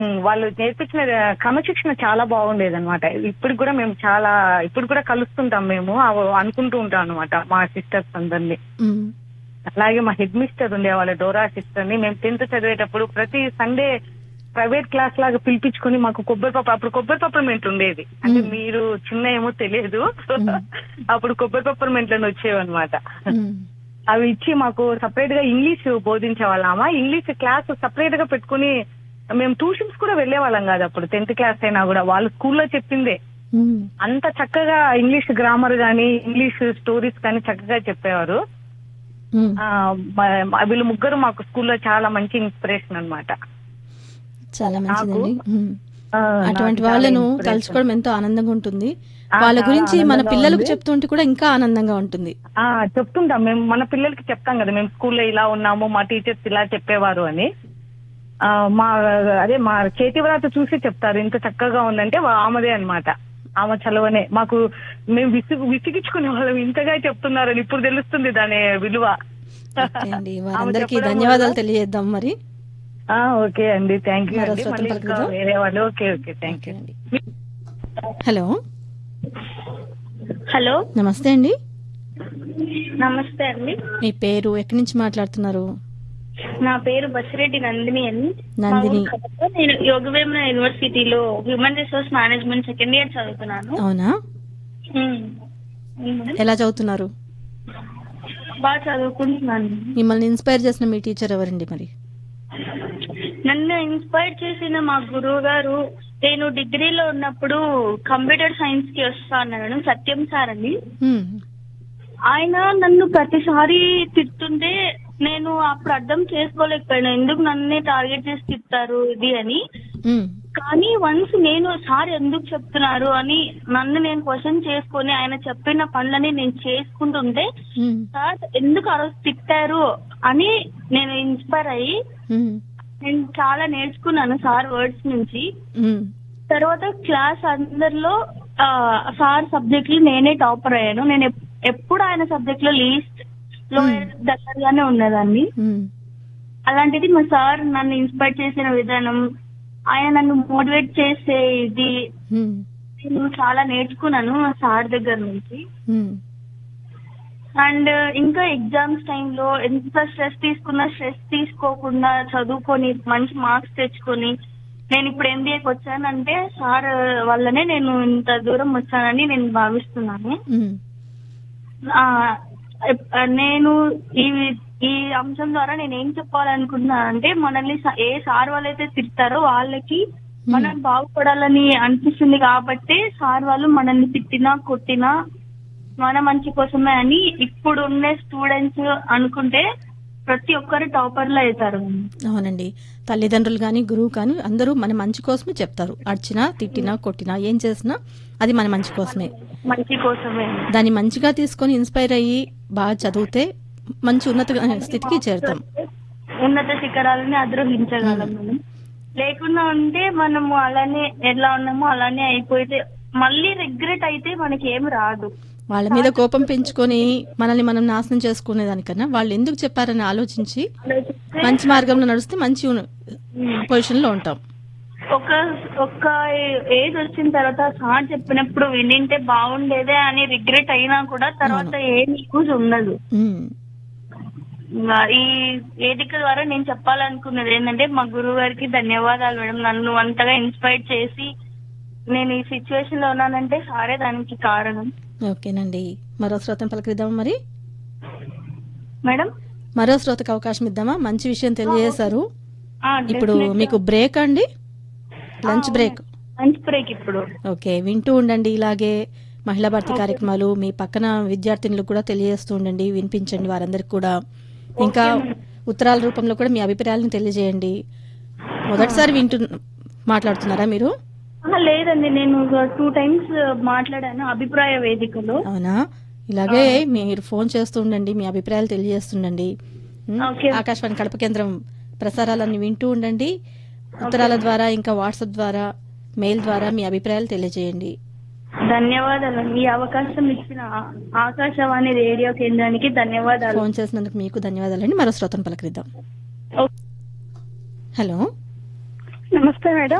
ఉమ్, వాళ్ళు నేర్పించిన క్రమశిక్షణ చాలా బాగుండేది అనమాట ఇప్పుడు కూడా మేము చాలా ఇప్పుడు కూడా కలుస్తుంటాం మేము అవ- అనుకుంటూ ఉంటాం అనమాట మా సిస్టర్స్ అందరినీ మ్మ్. అలాగే మా హెడ్ మిస్టర్ ఉండేవాళ్ళ డోరా సిస్టర్ ని మేము టెన్త్ చదివేటప్పుడు ప్రతి సండే ప్రైవేట్ క్లాస్ లాగా పిలిపించుకొని మాకు కొబ్బరి పప్పు అప్పుడు కొబ్బరి పప్పర్మెంట్ ఉండేది అంటే మీరు చిన్న ఏమో తెలియదు అప్పుడు కొబ్బరి పప్పర్మెంట్లను వచ్చేవన్నమాట మ్మ్. అవి ఇచ్చి మాకు సపరేట్ గా ఇంగ్లీష్ బోధించే వాళ్ళమా ఇంగ్లీష్ క్లాస్ సపరేట్ గా పెట్టుకుని మేము ట్యూషన్స్ కూడా వెళ్లే వాళ్ళం కాదు అప్పుడు టెన్త్ క్లాస్ అయినా కూడా వాళ్ళు స్కూల్లో చెప్పిందే మ్మ్. అంత చక్కగా ఇంగ్లీష్ గ్రామర్ గానీ ఇంగ్లీష్ స్టోరీస్ కానీ చక్కగా చెప్పేవారు మ్మ్. ఆ, మ- వీళ్ళు ముగ్గురు మాకు స్కూల్లో చాలా మంచి ఇన్స్పిరేషన్ అన్నమాట చాలా మంచిదండి మ్మ్. ఆ, అటువంటి నాకు చాలా వాళ్ళను inspiration. తలుచుకోవడం ఎంతో ఆనందంగా ఉంటుంది ఆ, వాళ్ళ చాలా గురించి మన ఆనందంగా పిల్లలకు ఉంది. చెప్తుంటే కూడా ఇంకా ఆనందంగా ఉంటుంది ఆ చెప్తుంటాం మేము మన పిల్లలకి చెప్తాం కదా మేము స్కూల్లో ఇలా ఉన్నాము మా టీచర్స్ ఇలా చెప్పేవారు అని ఆ, మా అదే మా చేతి వ్రాత చూసి చెప్తారు ఇంత చక్కగా ఉందంటే వా- ఆమెదే అన్నమాట ఆమె చలవనే మాకు మేము విసుగు విసిగించుకునే వాళ్ళం ఇంతగా చెప్తున్నారని ఇప్పుడు తెలుస్తుంది దాని విలువ ఓకే అండి ఆమె వారందరికీ చెప్పడం ధన్యవాదాలు వల్ల- తెలియజేద్దాం మరి ఆ, ఓకే అండి థ్యాంక్ యూ మరో అండి శ్రోతను మళ్ళీ ఇంకా పలుకుదాం. వేరే వాళ్ళు okay okay thank okay you అండి హలో హలో నమస్తే అండి నమస్తే అండి మీ పేరు ఎక్కడి నుంచి మాట్లాడుతున్నారు నా పేరు బసిరెడ్డి నందిని అని నందిని. మా ఊరు కడప. నేను యోగవేమన యూనివర్సిటీలో human resource management second year చదువుతున్నాను అవునా ఉమ్. ఉమ్. ఎలా చదువుతున్నారు బాగా చదువుకుంటున్నాను మిమ్మల్ని ఇన్స్పైర్ చేసిన మీ టీచర్ ఎవరండి మరి నన్ను ఇన్స్పైర్ చేసిన మా గురువు గారు నేను డిగ్రీలో ఉన్నప్పుడు కంప్యూటర్ సైన్స్ కి వస్తా అన్నాను సత్యం సార్ అని మ్మ్. ఆయన నన్ను ప్రతిసారి తిట్టుంటే నేను అప్పుడు అర్థం చేసుకోలేకపోయాను ఎందుకు నన్నే టార్గెట్ చేసి తిట్టారు ఇది అని మ్మ్. కానీ వన్స్ నేను సార్ ఎందుకు చెప్తున్నారు అని నన్ను నేను క్వశ్చన్ చేసుకొని ఆయన చెప్పిన పనులని నేను చేసుకుంటుంటే మ్మ్. సార్ ఎందుకు ఆ రోజు తిట్టారు అని నేను ఇన్స్పైర్ అయ్యి మ్మ్. నేను చాలా నేర్చుకున్నాను సార్ వర్డ్స్ నుంచి మ్మ్. తర్వాత క్లాస్ అందరిలో ఆ, సార్ సబ్జెక్ట్ లో నేనే టాపర్ అయ్యాను నేను ఎప్- ఎప్పుడు ఆయన సబ్జెక్ట్ లో లీస్ట్ లోయర్ దగ్గరగానే ఉన్నదాన్ని మ్మ్. అలాంటిది మా సార్ నన్ను ఇన్స్పైర్ చేసిన విధానం ఆయన నన్ను మోటివేట్ చేసే ఇది మ్మ్. నేను చాలా నేర్చుకున్నాను మా సార్ దగ్గర నుంచి మ్మ్. అండ్ ఇంకా ఎగ్జామ్స్ టైంలో ఎంత స్ట్రెస్ తీసుకున్నా స్ట్రెస్ తీసుకోకుండా చదువుకొని మంచి మార్క్స్ తెచ్చుకొని నేను ఇప్పుడు ఎంబీఏకి వచ్చానంటే సార్ వల్లనే నేను ఇంత దూరం వచ్చానని నేను భావిస్తున్నాను మ్మ్. ఆ, ఎప్- నేను ఈ ఈ అంశం ద్వారా నేను ఏం చెప్పాలనుకుంటున్నా అంటే మనల్ని స- ఏ సార్ వాళ్ళైతే తిడతారో వాళ్ళకి మనం బాగుపడాలని అనిపిస్తుంది కాబట్టి సార్ వాళ్ళు మనల్ని తిట్టినా కొట్టినా మన మంచి కోసమే అని ఇప్పుడు ఉండే స్టూడెంట్స్ అనుకుంటే ప్రతి ఒక్కరు టాపర్లు అవుతారు అవునండి తల్లిదండ్రులు కానీ గురువు కానీ అందరూ మన మంచి కోసమే చెప్తారు అడిచినా తిట్టినా కొట్టినా ఏం చేసినా అది మన మంచి కోసమే మంచి కోసమే దాన్ని మంచిగా తీసుకొని ఇన్స్పైర్ అయ్యి బాగా చదివితే మంచి ఉన్నత స్థితికి చేరుతాం ఉన్నత శిఖరాలని అధిరోహించగలం మనం లేకుండా ఉంటే మనము అలానే ఎలా ఉన్నామో అలానే అయిపోతే మళ్ళీ రిగ్రెట్ అయితే మనకి ఏం రాదు వాళ్ళ మీద కోపం పెంచుకొని మనల్ని మనం నాశనం చేసుకునే దానికన్నా వాళ్ళు ఎందుకు చెప్పారని ఆలోచించి మంచి మార్గంలో నడిస్తే మంచి పొజిషన్ లో ఉంటాం ఒక ఒక ఏజ్ వచ్చిన తర్వాత సార్ చెప్పినప్పుడు వినింటే బాగుండేదే అని రిగ్రెట్ అయినా కూడా తర్వాత ఏం యూజ్ ఉండదు ఉమ్, ఇంకా ఈ వేదిక ద్వారా నేను చెప్పాలనుకున్నది ఏంటంటే మా గురువు గారికి ధన్యవాదాలు మేడం నన్ను అంతగా ఇన్స్పైర్ చేసి నేను ఈ సిచ్యువేషన్ లో ఉన్నానంటే సారే దానికి కారణం ఓకేనండి మరో శ్రోతను పలకరిద్దామా మరి మేడం మరో శ్రోతకు అవకాశం ఇద్దామా మంచి విషయం తెలియజేశారు ఆ, ఇప్పుడు definitely. మీకు బ్రేక్ అండి లంచ్ బ్రేక్ లంచ్ బ్రేక్ ఇప్పుడు ఓకే వింటూ ఉండండి ఇలాగే మహిళా భారతి కార్యక్రమాలు మీ పక్కన విద్యార్థినులకు కూడా తెలియజేస్తూ ఉండండి వినిపించండి వారందరికి కూడా ఇంకా ఉత్తరాల రూపంలో కూడా మీ అభిప్రాయాలను తెలియజేయండి మొదటిసారి వింటు మాట్లాడుతున్నారా మీరు ఆ, లేదండి నేను టూ టైమ్స్ మాట్లాడాను అభిప్రాయ వేదికలో అవునా ఇలాగే మీరు ఫోన్ చేస్తూ ఉండండి మీ అభిప్రాయాలు తెలియజేస్తుండండి ఉం? ఓకే. ఆకాశవాణి కడప కేంద్రం ప్రసారాలన్నీ వింటూ ఉండండి ఉత్తరాల ద్వారా ఇంకా వాట్సాప్ ద్వారా మెయిల్ ద్వారా మీ అభిప్రాయాలు తెలియజేయండి ధన్యవాదాలు ఈ అవకాశం ఇచ్చిన ఆ- ఆకాశవాణి రేడియో కేంద్రానికి ధన్యవాదాలు ఫోన్ చేసినందుకు మీకు ధన్యవాదాలండి మరో శ్రోతను పలకరిద్దాం ఓ- హలో నమస్తే మేడం